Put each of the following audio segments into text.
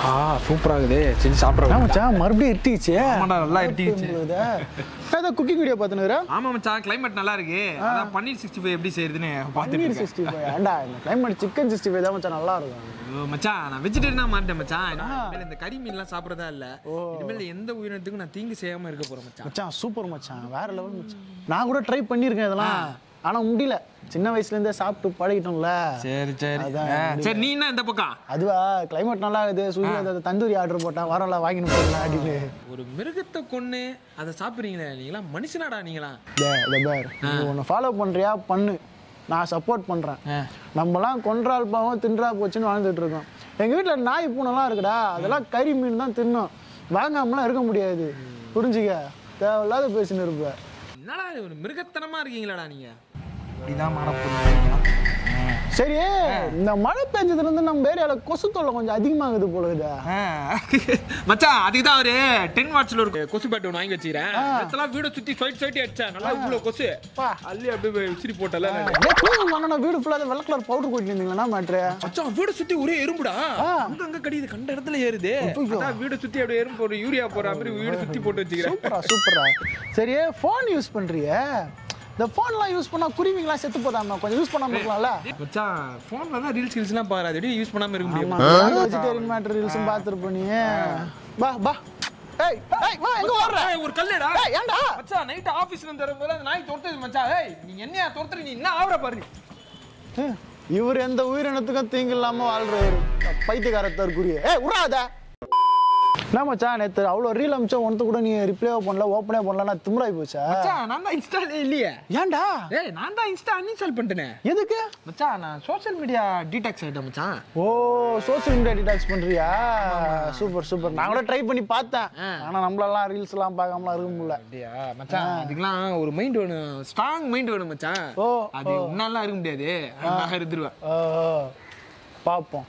ஆ சூப்பராகுது சரி சாப்பிட்றேன் மச்சான் மறுபடியும் இருட்டிச்சு ஆமாடா, நல்லா இருட்டிச்சு. ஏதோ குக்கிங் வீடியோ பார்த்துனுக்குற ஆமா மச்சான் கிளைமேட் நல்லா இருக்கு அதான் பன்னீர் சிக்ஸ்டி ஃபைவ் எப்படி செய்யறதுன்னு பார்த்துட்டு பன்னீர் இருக்கேன் சிக்ஸ்டி ஃபைவ் ஏன்டா இந்த கிளைமேட் சிக்கன் சிக்ஸ்டி ஃபைவ் தான் மச்சான் நல்லா இருக்கும் ஐயோ, மச்சான் நான் வெஜிடேரியனா மாட்டேன் மச்சான் இனிமேல் இந்த கறி மீன்லாம் சாப்பிட்றதா இல்ல இனிமேல் எந்த உயிரினத்துக்கும் நான் தீங்கு செய்யாம இருக்க போறேன் மச்சான் மச்சான் சூப்பர் மச்சான் வேற லெவல் மச்சான் நான் கூட ட்ரை பண்ணியிருக்கேன் இதெல்லாம் ஆனா முடியல சின்ன வயசுல இருந்தே சாப்பிட்டு பழகிட்டோம்ல சரி சரி அதான் ஆ, சரி நீ என்ன இந்த பக்கம் அதுவா கிளைமேட் நல்லா இருக்குது ஸ்விக்கியில் தந்தூரி ஆர்டர் போட்டேன் வரல வாங்கிட்டு போயிடலாம் அப்படின்னு ஒரு மிருகத்தை கொன்னு அதை சாப்பிடுறீங்களே நீங்களா மனுஷனாடா நீங்களா இந்த பேர் நீ ஒன்று ஃபாலோ பண்றியா பண்ணு நான் சப்போர்ட் பண்றேன் ஆ. நம்மலாம் கொன்றால் பாவம் தின்றா போச்சுன்னு வாழ்ந்துட்டு இருக்கோம் எங்க வீட்ல நாய் பூனைலாம் இருக்குடா அதெல்லாம் கறி மீன் தான் தின்னும் வாங்காமலாம் இருக்க முடியாது புரிஞ்சுக்க தேவையில்லாத பேசின்னு இருப்ப என்னடா இது ஒரு மிருகத்தனமா இருக்கீங்களாடா நீங்க இப்படிதான் மாறப்போறீங்க சரி இந்த மழை பெஞ்சதுல இருந்து நம்ம ஏரியால கொசு தொல்லை கொஞ்சம் அதிகமாகுது போல இருக்குதா மச்சான் அதுதான் ஒரு டென் வாட்ஸ்ல ஒரு கொசு பேட் ஒன்று வாங்கி வச்சுக்கிறேன் இதெல்லாம் வீட சுத்தி சொயிட் சொயிட்டி அடிச்சா நல்லா இவ்வளவு கொசு பா. அள்ளி அப்படியே விசிறி போட்டல வாங்கினா வீடு ஃபுல்லாக வெள்ளை கலர் பவுடர் கொட்டி இருந்தீங்களா மேட்ரு மச்சான் வீட சுத்தி ஒரே எறும்புடா அங்க அங்க கடியுது கண்ட இடத்துல ஏறுது அதான் வீட சுத்தி அப்படியே எறும்பு போற யூரியா போற மாதிரி வீடு சுத்தி போட்டு வச்சுக்கிறேன் சூப்பரா சூப்பரா சரி ஃபோன் யூஸ் பண்றிய இந்த ஃபோன்லாம் யூஸ் பண்ணா குருவிங்களாம் செத்து போதாமா கொஞ்சம் யூஸ் பண்ணாம இருக்கலாம்ல மச்சான் போன்ல தான் ரீல்ஸ் ரீல்ஸ்லாம் பாரு அது எப்படி யூஸ் பண்ணாம இருக்க முடியும் வெஜிடேரியன் மேட்டர் ரீல்ஸும் பார்த்துருப்ப நீ பா பா ஏய் ஏய் வா எங்க ஓடுற ஏய், ஒரு கல்லுடா ஏய் ஏன்டா மச்சான் நைட் ஆபீஸ்ல இருந்து வரும்போது அந்த நாய் துரத்துது மச்சான் ஏய் நீ என்னையா துரத்துற நீ என்ன ஆவற பாரு ஹம், இவர் எந்த உயிரினத்துக்கும் தீங்கு இல்லாம வாழ்றாரு பைத்தியக்காரத்தர் குறிய ஏய் விடாத என்ன மச்சான் நேத்து அவ்வளோ ரீல் அமிச்சா ஒன்று கூட நீ ரிப்ளே பண்ணல ஓப்பனே பண்ணல நான் திமிராய் போச்சா மச்சான் நான் தான் இன்ஸ்டாலே இல்லையே ஏன்டா ஏய் நான் தான் இன்ஸ்டா அன்இன்ஸ்டால் பண்ணிட்டேனே எதுக்கு மச்சான் நான் சோஷியல் மீடியா டீடாக்ஸ் ஆயிட்டேன் மச்சான் ஓ சோசியல் மீடியா டிடாக்ஸ் பண்றியா சூப்பர் சூப்பர் நான் கூட ட்ரை பண்ணி பார்த்தேன் ஆனா நம்மளெல்லாம் ரீல்ஸ் எல்லாம் பார்க்காமலாம் இருக்க முடியல அப்படியா மச்சான் அதுக்கெல்லாம் ஒரு மைண்ட் வேணும் ஸ்ட்ராங் மைண்ட் வேணும் மச்சான் ஓ அது உன்னாலாம் இருக்க முடியாது நான் இருந்துருவேன் ஓ, பார்ப்போம்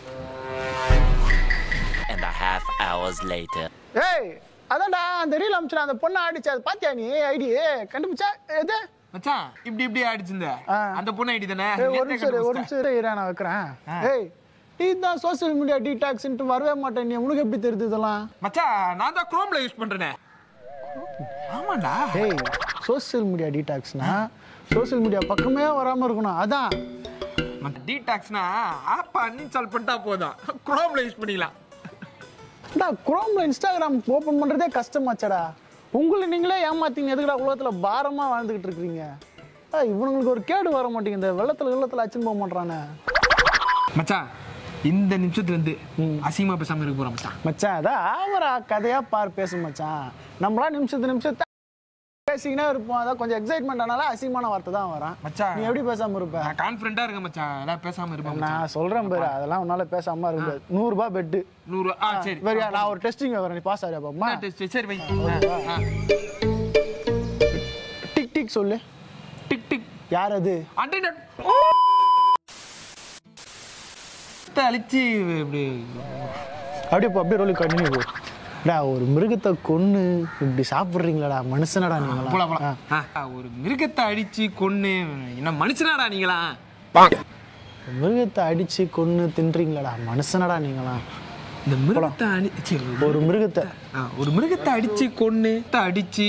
and a half hours later. ஏய் அதான்டா அந்த ரீல் அமிச்சு அந்த பொண்ணை ஆடிச்சு அது பாத்தியா நீ ஐடி கண்டுபிடிச்சா எது மச்சான் இப்படி இப்படி ஆயிடுச்சு ஆ. அந்த பொண்ணு ஐடி தானே ஏய், ஒரு நேத்தே நிமிஷம் இரு, ஒரு கண்டுபிடிச்சிட்டேன். நிமிஷம் இரு, இரு, நான் வைக்கிறேன் ஏய் நீ தான் சோசியல் மீடியா டீடாக்ஸ்ன்ட்டு வரவே மாட்டேன் நீ உனக்கு எப்படி தெரியுது இதெல்லாம் மச்சான் நான் தான் குரோம்ல யூஸ் பண்றேனே ஆமாடா ஏய் சோசியல் மீடியா டீடாக்ஸ்னா சோசியல் மீடியா பக்கமே வராம இருக்கணும் அதான் டீடாக்ஸ்னா ஆப் அன்இன்ஸ்டால் பண்ணிட்டா போதும் குரோம்ல யூஸ் பண்ணிக்கலாம் டா குரோம்ல இன்ஸ்டாகிராம் ஓபன் பண்றதே கஷ்டமாச்சடா உங்களை நீங்களே ஏமாத்தீங்க எதுக்குடா உலகத்துல பாரமா வாழ்ந்துகிட்டு இருக்கீங்க ஏய், இவனுங்களுக்கு ஒரு கேடு வர மாட்டேங்குது இந்த வெள்ளத்துல வெள்ளத்துல அச்சுன்னு போக மாட்டானே மச்சான் இந்த நிமிஷத்துல இருந்து அசிங்கமா பேசாம இருக்க போறோம் மச்சான் மச்சான் அதான் ஆவரா கதையா பார் பேசு மச்சான் நம்மளா நிமிஷத்து நிமிஷத்தை பேசிக்கினே இருப்போம் அதான் கொஞ்சம் எக்ஸைட்மெண்ட் ஆனாலும் அசிங்கமான வார்த்தை தான் வரான் மச்சான். நீ எப்படி பேசாம இருப்ப நான் கான்ஃபிடண்டா இருக்கேன் மச்சான் எல்லாம் பேசாம இருப்பேன் மச்சான். நான் சொல்றேன் பாரு அதெல்லாம் உன்னால பேசாம இருக்க முடியாது நூறு ரூபாய் பெட்டு நூறு ஆ சரி சரியா நான் ஒரு டெஸ்டிங் வரேன் நீ பாஸ் ஆறியா பாப்பா ஆ, சரி, சரி வை ஆ, ஆ. டிக் டிக் சொல்லு டிக் டிக் யார் அது அண்டர்நெட் அழிச்சு இப்படி அப்படியே போ அப்படியே ரோலி கண்டினியூ போ டா ஒரு மிருகத்தை கொன்னு இப்படி சாப்பிட்றீங்களாடா மனுஷனடா நீங்களா போலாம் போலாம் ஆ, ஒரு மிருகத்தை அடிச்சு கொன்னு என்ன மனுஷனாடா நீங்களா மிருகத்தை அடிச்சு கொன்னு தின்றீங்களாடா மனுஷனடா நீங்களா இந்த மிருகத்தை அடி சரி, ஒரு- ஒரு மிருகத்தை ஆ, ஒரு மிருகத்தை அடிச்சு கொன்னு அடிச்சு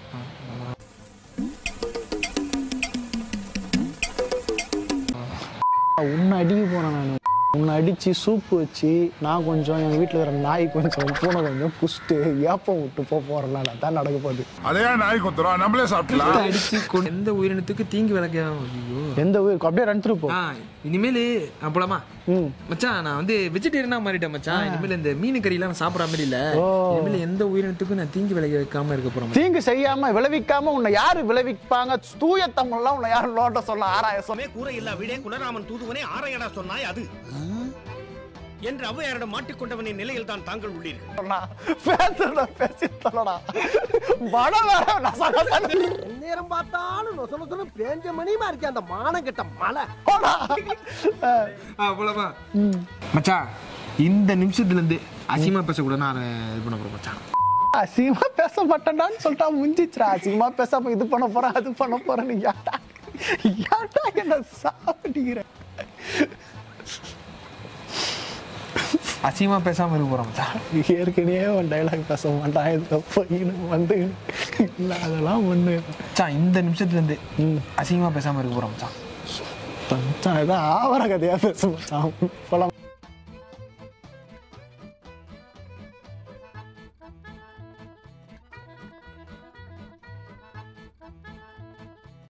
உன்னை அடிக்க போனேன் நான் உன்னை அடிச்சு சூப்பு வச்சு நான் கொஞ்சம் எங்கள் வீட்டில் இருக்கிற நாய் கொஞ்சம் பூனை கொஞ்சம் புஷ்ட்டு ஏப்பம் விட்டு போக போகிறேன் அதான் நடக்க போகுது அதையா நாய் குத்துறோம் நம்மளே சாப்பிடலாம் மிருகத்தை அடிச்சு கொன்னு எந்த உயிரினத்துக்கு தீங்கு விளக்க ஐயோ எந்த ஊருக்கு அப்படியே ரன் போ ஆ இனிமேல் ஆ, போலாமா ம் மச்சான் நான் வந்து வெஜிடேரியனா மாறிட்டேன் மச்சான் இனிமேல் இந்த மீன் கறிலாம் நான் சாப்பிட்ற மாதிரி இல்ல ஓ. இனிமேல் எந்த உயிரினத்துக்கும் நான் தீங்கு விளைய வைக்காம இருக்க போறேன் மச்சான். தீங்கு செய்யாம விளைவிக்காம உன்னை யாரு விளைவிப்பாங்க தூய தமிழ்லாம் உன்னை யாரும் நோட்ட சொல்ல ஆராய சொல்ல சுமே கூற இல்லா வீடே குலராமன் தூதுவனே ஆரையடா சொன்னாய் அது என்று ஔவையாரிடம் மாட்டிக்கொண்டவனின் நிலையில் தான் தாங்கள் உள்ளீர்கள் சொன்னா பேசுறத பேசி சொல்லடா படம் வேற நசநசன்னு நேரம் பார்த்தாலும் நொச நொசனு பேஞ்ச மணியுமா இருக்கே அந்த மானம் கெட்ட மலை போடா. அஹ், ஆ போலாமா மச்சான் இந்த நிமிஷத்துல இருந்து அசிமா பேசக்கூடாது நான் இது பண்ண போறேன் மச்சான் அசிங்கமா பேச மாட்டேன்டான்னு சொல்லிட்டா முடிஞ்சிச்சுடா அசிங்கமா பேசாம இது பண்ண போறேன் அது பண்ண போறேன்னு ஏன்டா ஏன்டா என்ன சாப்பிடுகிற அசிங்கமா பேசாம இருக்க போறோம் மச்சான் ஏற்கனவே அவன் டைலாக் பேச மாட்டான் இதுல போய் வந்து இல்ல அதெல்லாம் ஒண்ணு மச்சான் இந்த நிமிஷத்துல இருந்து அசிங்கமா பேசாம இருக்க போறோம் மச்சான் மச்சான் ஏதோ ஆவர கதையா பேச மச்சான் போலாம்